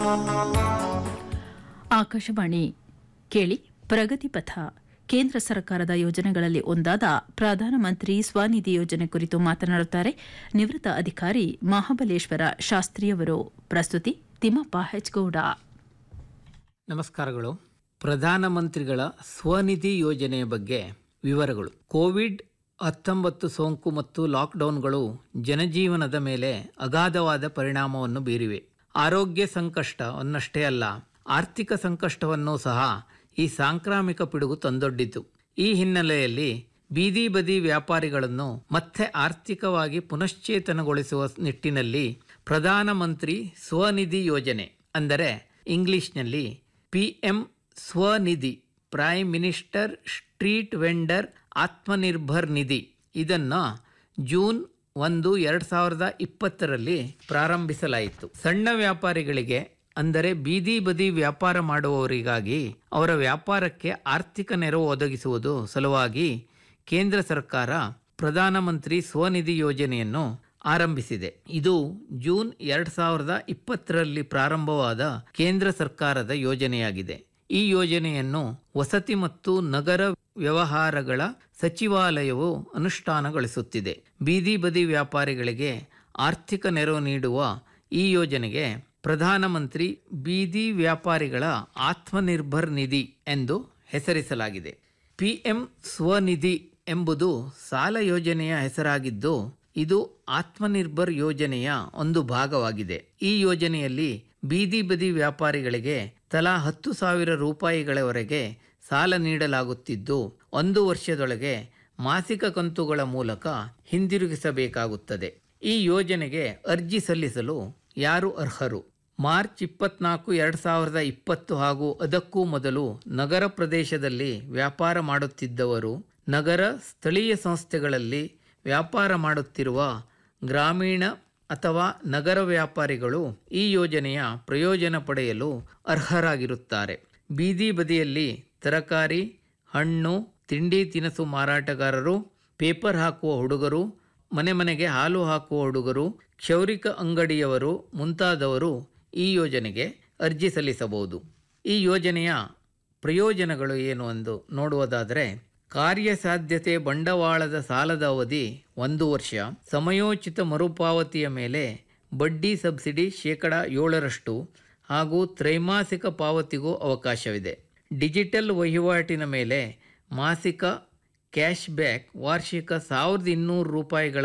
ಆಕಾಶವಾಣಿ ಕೇಳಿ ಪ್ರಗತಿ ಪಥ ಕೇಂದ್ರ ಸರ್ಕಾರದ ಯೋಜನೆಗಳಲ್ಲಿ ಒಂದಾದ ಪ್ರಧಾನಮಂತ್ರಿ ಸ್ವನಿಧಿ ಯೋಜನೆ ಕುರಿತು ಮಾತನಾಡುತ್ತಾರೆ ನಿವೃತ್ತ ಅಧಿಕಾರಿ ಮಹಾಬಲೇಶ್ವರ ಶಾಸ್ತ್ರಿಯವರು ಪ್ರಸ್ತುತಿ ತಿಮ್ಮಪ್ಪ ಹೆಚ್ಗೌಡ ನಮಸ್ಕಾರಗಳು ಪ್ರಧಾನಮಂತ್ರಿಗಳ ಸ್ವನಿಧಿ ಯೋಜನೆಯ ಬಗ್ಗೆ ವಿವರಗಳು ಕೋವಿಡ್ ಹತ್ತೊಂಬತ್ತು ಸೋಂಕು ಮತ್ತು ಲಾಕ್ಡೌನ್ಗಳು ಜನಜೀವನದ ಮೇಲೆ ಅಗಾಧವಾದ ಪರಿಣಾಮವನ್ನು ಬೀರಿವೆ ಆರೋಗ್ಯ ಸಂಕಷ್ಟ ಅನ್ನಷ್ಟೇ ಅಲ್ಲ ಆರ್ಥಿಕ ಸಂಕಷ್ಟವನ್ನು ಸಹ ಈ ಸಾಂಕ್ರಾಮಿಕ ಪಿಡುಗು ತಂದೊಡ್ಡಿತು ಈ ಹಿನ್ನೆಲೆಯಲ್ಲಿ ಬೀದಿ ಬದಿ ವ್ಯಾಪಾರಿಗಳನ್ನು ಮತ್ತೆ ಆರ್ಥಿಕವಾಗಿ ಪುನಶ್ಚೇತನಗೊಳಿಸುವ ನಿಟ್ಟಿನಲ್ಲಿ ಪ್ರಧಾನಮಂತ್ರಿ ಸ್ವನಿಧಿ ಯೋಜನೆ ಅಂದರೆ ಇಂಗ್ಲಿಷ್ನಲ್ಲಿ P M Svanidhi prime minister street vendor Atmanirbhar Nidhi ಇದನ್ನು ಜೂನ್ ಒಂದು ಎರಡು ಸಾವಿರದ ಇಪ್ಪತ್ತರಲ್ಲಿ ಪ್ರಾರಂಭಿಸಲಾಯಿತು ಸಣ್ಣ ವ್ಯಾಪಾರಿಗಳಿಗೆ ಅಂದರೆ ಬೀದಿ ಬದಿ ವ್ಯಾಪಾರ ಮಾಡುವವರಿಗಾಗಿ ಅವರ ವ್ಯಾಪಾರಕ್ಕೆ ಆರ್ಥಿಕ ನೆರವು ಒದಗಿಸುವುದು ಸಲುವಾಗಿ ಕೇಂದ್ರ ಸರ್ಕಾರ ಪ್ರಧಾನಮಂತ್ರಿ ಸ್ವನಿಧಿ ಯೋಜನೆಯನ್ನು ಆರಂಭಿಸಿದೆ ಇದು ಜೂನ್ ಎರಡು ಸಾವಿರದ ಇಪ್ಪತ್ತರಲ್ಲಿ ಪ್ರಾರಂಭವಾದ ಕೇಂದ್ರ ಸರ್ಕಾರದ ಯೋಜನೆಯಾಗಿದೆ ಈ ಯೋಜನೆಯನ್ನು ವಸತಿ ಮತ್ತು ನಗರ ವ್ಯವಹಾರಗಳ ಸಚಿವಾಲಯವು ಅನುಷ್ಠಾನಗೊಳಿಸುತ್ತಿದೆ ಬೀದಿ ಬದಿ ವ್ಯಾಪಾರಿಗಳಿಗೆ ಆರ್ಥಿಕ ನೆರವು ನೀಡುವ ಈ ಯೋಜನೆಗೆ ಪ್ರಧಾನಮಂತ್ರಿ ಬೀದಿ ವ್ಯಾಪಾರಿಗಳ ಆತ್ಮನಿರ್ಭರ್ ನಿಧಿ ಎಂದು ಹೆಸರಿಸಲಾಗಿದೆ ಪಿಎಂ ಸ್ವನಿಧಿ ಎಂಬುದು ಸಾಲ ಯೋಜನೆಯ ಹೆಸರಾಗಿದ್ದು ಇದು ಆತ್ಮನಿರ್ಭರ್ ಯೋಜನೆಯ ಒಂದು ಭಾಗವಾಗಿದೆ ಈ ಯೋಜನೆಯಲ್ಲಿ ಬೀದಿ ಬದಿ ವ್ಯಾಪಾರಿಗಳಿಗೆ ತಲಾ ಹತ್ತು ಸಾವಿರ ರೂಪಾಯಿಗಳವರೆಗೆ ಸಾಲ ನೀಡಲಾಗುತ್ತಿದ್ದು ಒಂದು ವರ್ಷದೊಳಗೆ ಮಾಸಿಕ ಕಂತುಗಳ ಮೂಲಕ ಹಿಂದಿರುಗಿಸಬೇಕಾಗುತ್ತದೆ ಈ ಯೋಜನೆಗೆ ಅರ್ಜಿ ಸಲ್ಲಿಸಲು ಯಾರು ಅರ್ಹರು ಮಾರ್ಚ್ ಇಪ್ಪತ್ನಾಲ್ಕು ಎರಡು ಸಾವಿರದ ಇಪ್ಪತ್ತು ಹಾಗೂ ಅದಕ್ಕೂ ಮೊದಲು ನಗರ ಪ್ರದೇಶದಲ್ಲಿ ವ್ಯಾಪಾರ ಮಾಡುತ್ತಿದ್ದವರು ನಗರ ಸ್ಥಳೀಯ ಸಂಸ್ಥೆಗಳಲ್ಲಿ ವ್ಯಾಪಾರ ಮಾಡುತ್ತಿರುವ ಗ್ರಾಮೀಣ ಅಥವಾ ನಗರ ವ್ಯಾಪಾರಿಗಳು ಈ ಯೋಜನೆಯ ಪ್ರಯೋಜನ ಪಡೆಯಲು ಅರ್ಹರಾಗಿರುತ್ತಾರೆ ಬೀದಿ ಬದಿಯಲ್ಲಿ ತರಕಾರಿ ಹಣ್ಣು ತಿಂಡಿ ತಿನಿಸು ಮಾರಾಟಗಾರರು ಪೇಪರ್ ಹಾಕುವ ಹುಡುಗರು ಮನೆ ಮನೆಗೆ ಹಾಲು ಹಾಕುವ ಹುಡುಗರು ಕ್ಷೌರಿಕ ಅಂಗಡಿಯವರು ಮುಂತಾದವರು ಈ ಯೋಜನೆಗೆ ಅರ್ಜಿ ಸಲ್ಲಿಸಬಹುದು ಈ ಯೋಜನೆಯ ಪ್ರಯೋಜನಗಳು ಏನು ಎಂದು ನೋಡುವುದಾದರೆ ಕಾರ್ಯಸಾಧ್ಯತೆ ಬಂಡವಾಳದ ಸಾಲದ ಅವಧಿ ಒಂದು ವರ್ಷ ಸಮಯೋಚಿತ ಮರುಪಾವತಿಯ ಮೇಲೆ ಬಡ್ಡಿ ಸಬ್ಸಿಡಿ ಶೇಕಡ ಏಳರಷ್ಟು ಹಾಗೂ ತ್ರೈಮಾಸಿಕ ಪಾವತಿಗೂ ಅವಕಾಶವಿದೆ ಡಿಜಿಟಲ್ ವಹಿವಾಟಿನ ಮೇಲೆ ಮಾಸಿಕ ಕ್ಯಾಶ್ ಬ್ಯಾಕ್ ವಾರ್ಷಿಕ ಸಾವಿರದ ಇನ್ನೂರು ರೂಪಾಯಿಗಳ